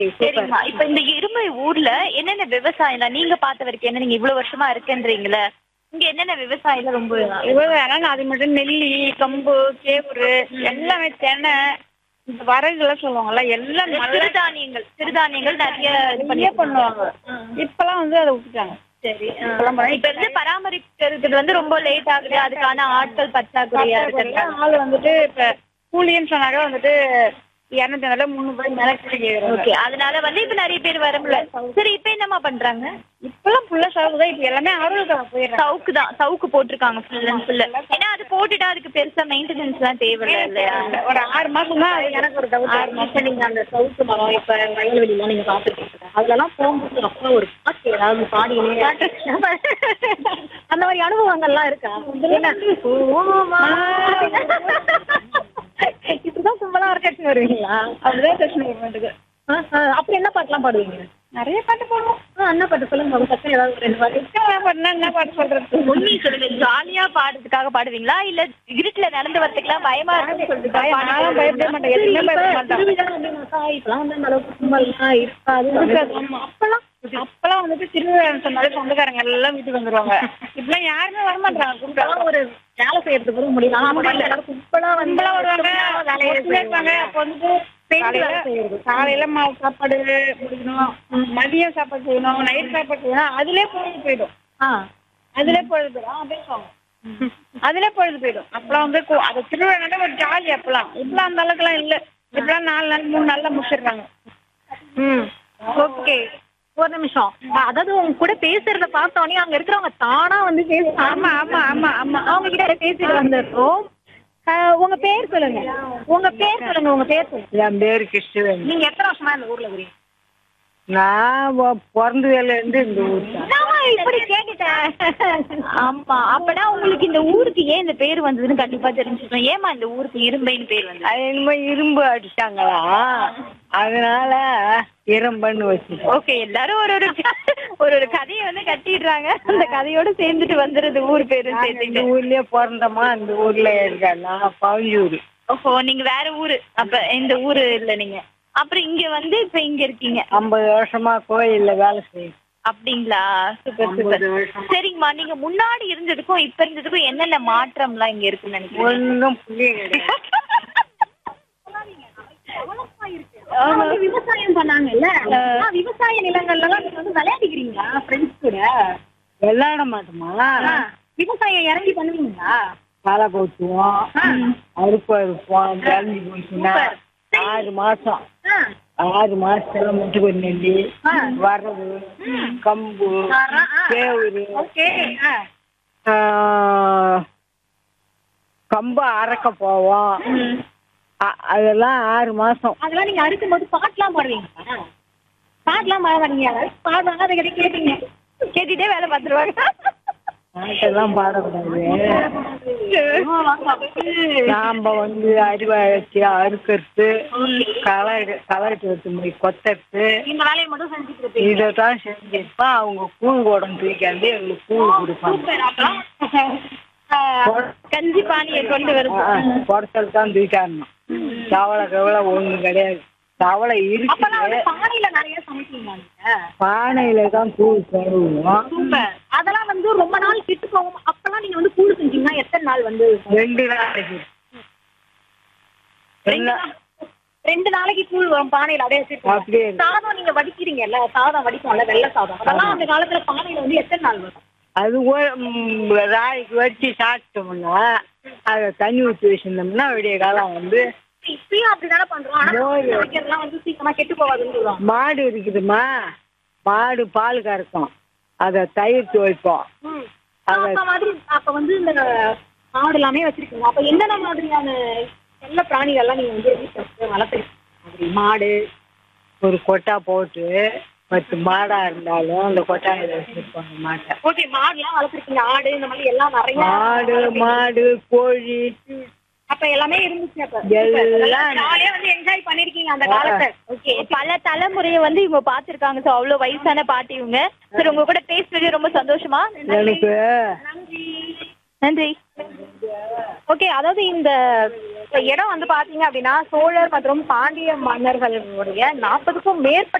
சரிம்மா இப்ப இந்த இரும்பை ஊர்ல என்னென்ன விவசாயம் நீங்க பார்த்த வரைக்கும் என்ன நீங்க இவ்வளவு வருஷமா இருக்குன்றீங்களே இங்க என்னென்ன விவசாயம் ரொம்ப இவ்வளவு வேணாலும் அது மட்டும் நெல்லி கம்பு கேவுரு எல்லாமே தென்னை இந்த வரகுலாம் சொல்லுவாங்கல்ல எல்லாம் நல்லா சிறுதானியங்கள் சிறுதானியங்கள் நிறைய இது பண்ணி நிறைய பண்ணுவாங்க இப்பெல்லாம் வந்து அதை விட்டுட்டாங்க சரி இப்ப இருந்து பராமரிக்கிறது வந்து ரொம்ப லேட் ஆகுது அதுக்கான ஆட்கள் பற்றாக்குறையா இருக்கு ஆள் வந்துட்டு இப்ப கூலின்னு சொன்னாக்க வந்துட்டு இரநூத்தி ஐம்பது முந்நூறு ரூபாய் மேல கூலி கேக்குறாங்க ஓகே அதனால வந்து இப்ப நிறைய பேர் வர முடியல சரி இப்ப என்னம்மா பண்றாங்க இப்பெல்லாம் ஃபுல்லா சவுக்கு தான் இப்ப எல்லாமே ஆரோக்கியம் போயிடுறாங்க சவுக்கு தான் சவுக்கு போட்டிருக்காங்க ஃபுல் அண்ட் ஃபுல் ஏன்னா அது போட்டுட்டா அதுக்கு பெருசா மெயின்டெனன்ஸ் எல்லாம் தேவையில்ல இல்லையா ஒரு ஆறு மாசம் தான் எனக்கு ஒரு டவுட் ஆறு மாசம் நீங்க அந்த சவுத்து மரம் இப்ப வயல்வெளிலாம் நீங்க பாத்துருக்கீங்க அதுலலாம் போகும்போது அப்பா ஒரு பாட்டு ஏதாவது பாடினே அந்த மாதிரி அனுபவங்கள்லாம் இருக்கா என்ன? இப்படிதான் கும்பலா இருக்கட்டும் வருவீங்களா அப்படிதான் கிருஷ்ணகிரி மாட்டுக்கு ஆ, ஆ, அப்புறம் என்ன பாட்டுலாம் பாடுவீங்க நிறைய பாட்டு போடுவோம் ஆ, என்ன பாட்டு சொல்லுங்க உங்க பக்கம் ஏதாவது ஒரு ரெண்டு பாட்டு என்ன பாட்டுனா என்ன பாட்டு சொல்றது உண்மையை சொல்லுங்க ஜாலியா பாடுறதுக்காக பாடுவீங்களா இல்ல இருட்டுல நடந்து வரதுக்குலாம் பயமா இருக்குன்னு சொல்லிட்டு பயம், நான்லாம் பயப்பட மாட்டேன் எதுவுமே பயப்பட மாட்டேன் திருவிழா அப்படின்னாக்கா இப்பெல்லாம் வந்து அந்த அளவுக்கு கும்பல்லாம் இருக்காது இருக்காது, ஆமா. அப்பெல்லாம் அப்பெல்லாம் வந்துட்டு திருவிழான்னு சொன்னாலே சொந்தக்காரங்க எல்லாம் வீட்டுக்கு வந்துருவாங்க இப்பெல்லாம் யாருமே வரமாட்டாங்க கூப்பிட்டா இப்பெல்லாம் ஒரு வேலை செய்யறதுக்கு கூட முடியல ஆனா அப்ப எல்லாரும் கும்பலா வந்து கும்பலா வருவாங்க வேலையை ஒத்துமையா இருப்பாங்க அப்ப வந்துட்டு பெயிண்ட் வேலை காலையில செய்யறது. காலையில மாவு சாப்பாடு முடிக்கணும் மதியம் சாப்பாடு செய்யணும் நைட் சாப்பாடு செய்யணும் அதுலயே பொழுது போயிடும் ஆ அதுலயே பொழுது போயிடும் ஆ, பேசுவாங்க அதுலயே பொழுது போயிடும் அப்பெல்லாம் வந்து கு- அது திருவிழா ஒரு ஜாலி அப்பெல்லாம் இப்பெல்லாம் அந்த அளவுக்கு எல்லாம் இல்ல இப்பெல்லாம் நாலு நாள் மூணு நாள்ல முடிச்சிடுறாங்க ம் ஓகே ஒரு நிமிஷம் அதாவது உங்க கூட பேசுறத பார்த்தோன்னே அங்க இருக்கிறவங்க தானா வந்து பேசுறாங்க ஆமா ஆமா ஆமா ஆமா அவங்க கிட்ட பேசிட்டு வந்துடுறோம் ஆஹ் உங்க பேர் சொல்லுங்க உங்க பேர் சொல்லுங்க உங்க பேர் சொல்லுங்க என் பேர் கிருஷ்ணவேணி நீங்க எத்தனை வருஷமா இந்த ஊர்ல இருக்கீங்க நான் வ- பிறந்ததுல இருந்து இந்த ஊர் தான் நான் இப்படி கேட்டுட்டேன் ஆமா அப்பனா உங்களுக்கு இந்த ஊருக்கு ஏன் இந்த பேர் வந்ததுன்னு கண்டிப்பா தெரிஞ்சுக்கணும் ஏமா இந்த ஊருக்கு இரும்பைன்னு பேர் வந்து அது என்னமோ இரும்பு அடிச்சாங்களா அதனால இரும்புன்னு வச்சுட்டோம் ஓகே எல்லாரும் ஒரு ஒரு ஒரு ஒரு கதையை வந்து கட்டிடுறாங்க அந்த கதையோட சேர்ந்துட்டு வந்துருது ஊர் பேரு நாங்க இந்த சேர்த்துட்டு ஊர்லயே பிறந்தோமா அந்த ஊர்ல இருக்கேன் நான் பவியூர் ஓஹோ நீங்க வேற ஊரு அப்ப இந்த ஊரு இல்ல நீங்க அப்புறம் இங்க வந்து இப்ப இங்க இருக்கீங்க ஐம்பது வருஷமா கோயில்ல வேலை செய்யும் அப்படிங்களா சூப்பர் சூப்பர் சரிங்கம்மா நீங்க முன்னாடி இருந்ததுக்கும் இப்ப இருந்ததுக்கும் என்னென்ன மாற்றம்லாம் இங்க இருக்குன்னு நினைக்கிறீங்க ஒன்றும் புரிய கிடையாது அவங்க விவசாயம் பண்ணாங்கல்ல ஆ, விவசாய நிலங்கள்ல எல்லாம் நீங்க வந்து விளையாடிக்கிறீங்களா ஃப்ரெண்ட்ஸ் கூட விளையாட மாட்டோமா ஆ, விவசாயம் இறங்கி பண்ணுவீங்களா களை கொத்துவோம் அறுப்பு அறுப்போம் விளைஞ்சி போச்சுன்னா ஆறு மாசம் ஆ, ஆறு மாசத்துல முட்டுக்கு நெல்லி வரவு கம்பு ஆறா, ஆ. கேவுரு ஓகே ஆ, ஆஹ், கம்பு அறக்க போவோம் அ- அதெல்லாம் ஆறு மாசம் அதெல்லாம் நீங்க அறுக்கும் போது பாட்டுலாம் பாடுவீங்களா பாட்டுலாம் பாட மாட்டீங்க யாராவது பாடுவாங்க அதை கிட்ட கேட்பீங்க கேட்டுட்டே வேலை பார்த்துருவாங்க பாட்டெல்லாம் பாடக்கூடாது நாம வந்து அரிவா வச்சு அறுக்கிறது களை களை எடுத்து போய் கொத்தறது இந்த வேலையை மட்டும் செஞ்சுட்டு இருப்பீங்க இதை தான் செஞ்சிருப்பா அவங்க கூழ் குடம் தூக்காந்து எங்களுக்கு கூழ் கொடுப்பாங்க சூப்பர் அப்புறம் ஆ, கஞ்சி பானியை கொண்டு வருது குடத்தில் தான் தூக்காடணும் தவளை கவலை ஒண்ணும் கிடையாது தவளை அப்பெல்லாம் வந்து இருக்குது பானையில நிறைய சமைப்பீங்களா நீங்க பானையில தான் கூழ் தருவோம் சூப்பர் அதெல்லாம் வந்து ரொம்ப நாள் கிட்டு போகும் அப்பெல்லாம் நீங்க வந்து கூழ் செஞ்சீங்கன்னா எத்தனை நாள் வந்து ரெண்டு நாளைக்கு ரெண்டு நாள்- ரெண்டு நாளைக்கு கூழ் வரும் பானையில அப்படியே வச்சிருக்கீங்க அப்படியே இருக்கு. சாதம் நீங்க வடிக்கிறீங்கல்ல சாதம் வடிப்போம்ல வெள்ளை சாதம் அதெல்லாம் அந்த காலத்துல பானையில வந்து எத்தனை நாள் வரும் அது ஒரு- ம், நாளைக்கு வச்சு சாப்பிட்டோம்னா அதை தண்ணி ஊற்றி வச்சிருந்தோம்னா விடிய காலம் வந்து இப்பயும் அப்படிதானே பண்றோம் ஆனா மோர். பானையில வைக்கிறதுலாம் வந்து சீக்கிரமா கெட்டு போகாதுன்னு சொல்லுவாங்க மாடு இருக்குதுமா மாடு பால் கறக்கும் அதை தயிர் துவைப்போம் ம். அத- அப்ப மாதிரி அப்ப வந்து இந்த மாடு எல்லாமே வச்சிருக்கீங்க அப்ப என்னென்ன மாதிரியான செல்ல பிராணிகள்லாம் நீங்க வந்து வீட்டுல வளர்த்துருக்கீங்க மாடு ஒரு கொட்டா போட்டு பத்து மாடா இருந்தாலும் அந்த கொட்டாயில வச்சிருப்பாங்க மாட்டை ஓகே மாடுலாம் வளர்த்துருக்கீங்க ஆடு இந்த மாதிரி எல்லாம் நிறைய மாடு மாடு கோழி அப்ப எல்லாமே இருந்துச்சு அப்ப எல்லாம் ஜாலியா வந்து என்ஜாய் பண்ணிருக்கீங்க அந்த காலத்தை ஓகே பல தலைமுறையை வந்து இவங்க பாத்திருக்காங்க சோ அவ்வளவு வயசான பாட்டி இவங்க சரி உங்க கூட பேசுனது ரொம்ப சந்தோஷமா எனக்கு நன்றி ஓகே அதாவது இந்த இப்ப இடம் வந்து பாத்தீங்க அப்படின்னா சோழர் மற்றும் பாண்டிய மன்னர்களுடைய நாற்பதுக்கும் மேற்பட்ட